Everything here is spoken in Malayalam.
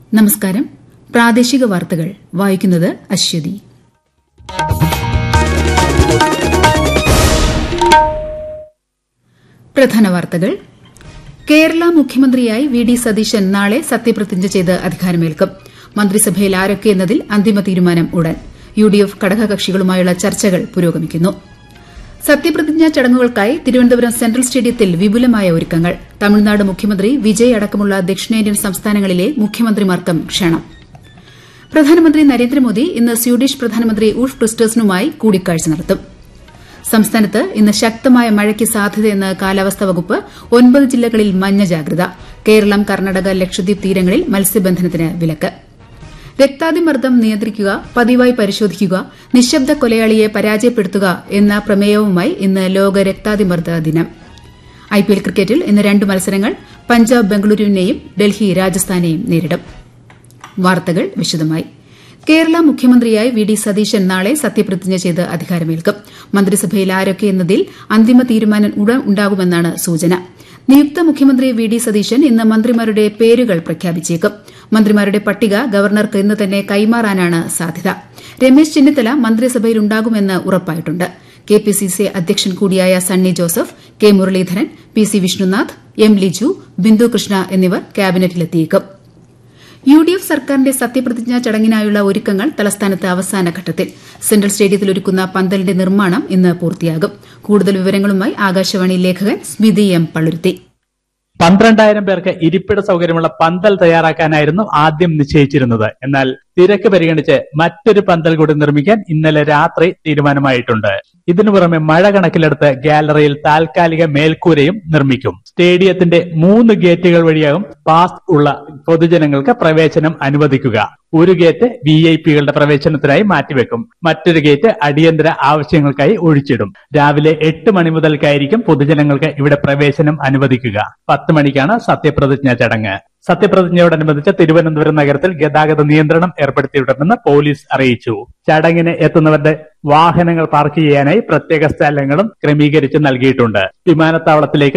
നമസ്കാരം പ്രാദേശിക വാർത്തകൾ വായിക്കുന്നത് അശ്വതി പ്രധാന വാർത്തകൾ കേരള മുഖ്യമന്ത്രിയായി വി ഡി സതീശൻ നാളെ സത്യപ്രതിജ്ഞ ചെയ്ത് അധികാരമേൽക്കും മന്ത്രിസഭയിൽ ആരൊക്കെ എന്നതിൽ അന്തിമ തീരുമാനം ഉടൻ യു ഡി എഫ് ഘടകകക്ഷികളുമായുള്ള ചർച്ചകൾ പുരോഗമിക്കുന്നു സത്യപ്രതിജ്ഞാ ചടങ്ങുകൾക്കായി തിരുവനന്തപുരം സെൻട്രൽ സ്റ്റേഡിയത്തിൽ വിപുലമായ ഒരുക്കങ്ങൾ തമിഴ്നാട് മുഖ്യമന്ത്രി വിജയ് അടക്കമുള്ള ദക്ഷിണേന്ത്യൻ സംസ്ഥാനങ്ങളിലെ മുഖ്യമന്ത്രിമാർക്കും ക്ഷണം പ്രധാനമന്ത്രി നരേന്ദ്രമോദി ഇന്ന് സ്വീഡിഷ് പ്രധാനമന്ത്രി ഉൾഫ് ക്രിസ്റ്റേഴ്സനുമായി കൂടിക്കാഴ്ച നടത്തും സംസ്ഥാനത്ത് ഇന്ന് ശക്തമായ മഴയ്ക്ക് സാധ്യതയെന്ന് കാലാവസ്ഥാ വകുപ്പ് ഒൻപത് ജില്ലകളിൽ മഞ്ഞ ജാഗ്രത കേരളം കർണാടക ലക്ഷദ്വീപ് തീരങ്ങളിൽ മത്സ്യബന്ധനത്തിന് വിലക്ക് രക്താതിമർദ്ദം നിയന്ത്രിക്കുക പതിവായി പരിശോധിക്കുക നിശബ്ദ കൊലയാളിയെ പരാജയപ്പെടുത്തുക എന്ന പ്രമേയവുമായി ഇന്ന് ലോക രക്താതിമർദ്ദ ദിനം ഐപിഎൽ ക്രിക്കറ്റിൽ ഇന്ന് രണ്ട് മത്സരങ്ങൾ പഞ്ചാബ് ബംഗളൂരുവിനെയും ഡൽഹി രാജസ്ഥാനെയും നേരിടും വാർത്തകൾ വിശദമായി കേരള മുഖ്യമന്ത്രിയായി വി ഡി സതീശൻ നാളെ സത്യപ്രതിജ്ഞ ചെയ്ത് അധികാരമേൽക്കും മന്ത്രിസഭയിൽ ആരൊക്കെ എന്നതിൽ അന്തിമ തീരുമാനം ഉടൻ ഉണ്ടാകുമെന്നാണ് സൂചന നിയുക്ത മുഖ്യമന്ത്രി വി ഡി സതീശൻ ഇന്ന് മന്ത്രിമാരുടെ പേരുകൾ പ്രഖ്യാപിച്ചേക്കും മന്ത്രിമാരുടെ പട്ടിക ഗവർണർക്ക് ഇന്ന് തന്നെ കൈമാറാനാണ് സാധ്യത രമേശ് ചെന്നിത്തല മന്ത്രിസഭയിലുണ്ടാകുമെന്ന് ഉറപ്പായിട്ടുണ്ട് കെ പി സി സി അധ്യക്ഷൻ കൂടിയായ Sunny Joseph K Muraleedharan P C Vishnunath M Liju Bindhu Krishna എന്നിവർ ക്യാബിനറ്റിലെത്തിയേക്കും യു ഡി എഫ് സർക്കാരിന്റെ സത്യപ്രതിജ്ഞാ ചടങ്ങിനായുള്ള ഒരുക്കങ്ങൾ തലസ്ഥാനത്ത് അവസാന ഘട്ടത്തിൽ സെൻട്രൽ സ്റ്റേഡിയത്തിൽ ഒരുക്കുന്ന പന്തലിന്റെ നിർമ്മാണം ഇന്ന് പൂർത്തിയാകും കൂടുതൽ വിവരങ്ങളുമായി ആകാശവാണി ലേഖകൻ സ്മിതി എം പള്ളുരുത്തി പന്ത്രണ്ടായിരം പേർക്ക് ഇരിപ്പിട സൗകര്യമുള്ള പന്തൽ തയ്യാറാക്കാനായിരുന്നു ആദ്യം നിശ്ചയിച്ചിരുന്നത് എന്നാൽ തിരക്ക് പരിഗണിച്ച് മറ്റൊരു പന്തൽ കൂടി നിർമ്മിക്കാൻ ഇന്നലെ രാത്രി തീരുമാനമായിട്ടുണ്ട് ഇതിനു പുറമെ മഴ കണക്കിലെടുത്ത് ഗാലറിയിൽ താൽക്കാലിക മേൽക്കൂരയും നിർമ്മിക്കും സ്റ്റേഡിയത്തിന്റെ മൂന്ന് ഗേറ്റുകൾ വഴിയാകും പാസ് ഉള്ള പൊതുജനങ്ങൾക്ക് പ്രവേശനം അനുവദിക്കുക ഒരു ഗേറ്റ് വി ഐ പികളുടെ പ്രവേശനത്തിനായി മാറ്റിവെക്കും മറ്റൊരു ഗേറ്റ് അടിയന്തര ആവശ്യങ്ങൾക്കായി ഒഴിച്ചിടും രാവിലെ എട്ട് മണി മുതൽക്കായിരിക്കും പൊതുജനങ്ങൾക്ക് ഇവിടെ പ്രവേശനം അനുവദിക്കുക പത്ത് മണിക്കാണ് സത്യപ്രതിജ്ഞാ ചടങ്ങ് സത്യപ്രതിജ്ഞയോടനുബന്ധിച്ച് തിരുവനന്തപുരം നഗരത്തിൽ ഗതാഗത നിയന്ത്രണം ഏർപ്പെടുത്തിയിട്ടുണ്ടെന്ന് പോലീസ് അറിയിച്ചു ചടങ്ങിന് എത്തുന്നവരുടെ വാഹനങ്ങൾ പാർക്ക് ചെയ്യാനായി പ്രത്യേക സ്ഥലങ്ങളും ക്രമീകരിച്ച് നൽകിയിട്ടുണ്ട് വിമാനത്താവളത്തിലേക്ക്